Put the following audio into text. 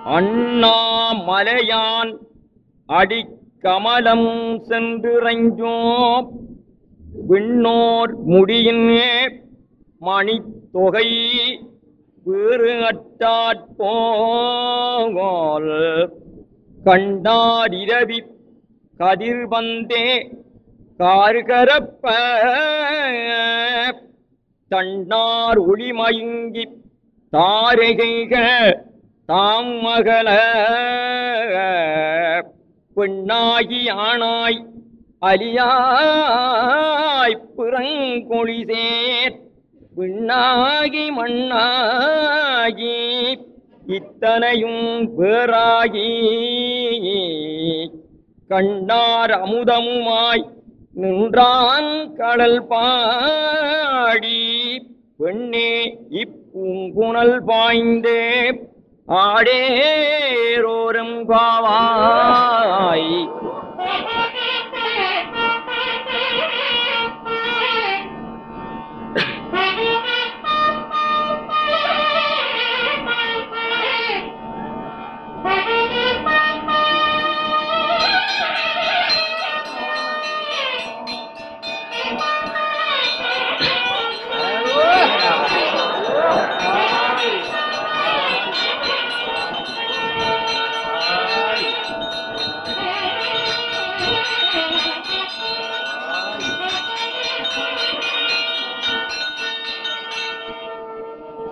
அண்ணாமலையான் அடிக்கமலம் சென்றிறைஞ்சோ விண்ணோர் முடியின் மணித்தொகை வேறு அட்டாற்போல் கண்டாடிரவி கதிர் வந்தே கார்கரப்ப தன்னார் ஒளிமயங்கி தாரகைக தாம் மகள பெண்ணாகி ஆணாய் அலியாய் பிறங்கொழிசேர் விண்ணாகி மண்ணாகி இத்தனையும் வேறாகி கண்ணார் அமுதமுமாய் நின்றான் கடல் பாடி பெண்ணே இப்பூங்குணல் பாய்ந்தே ஆடேரோரும் பாவா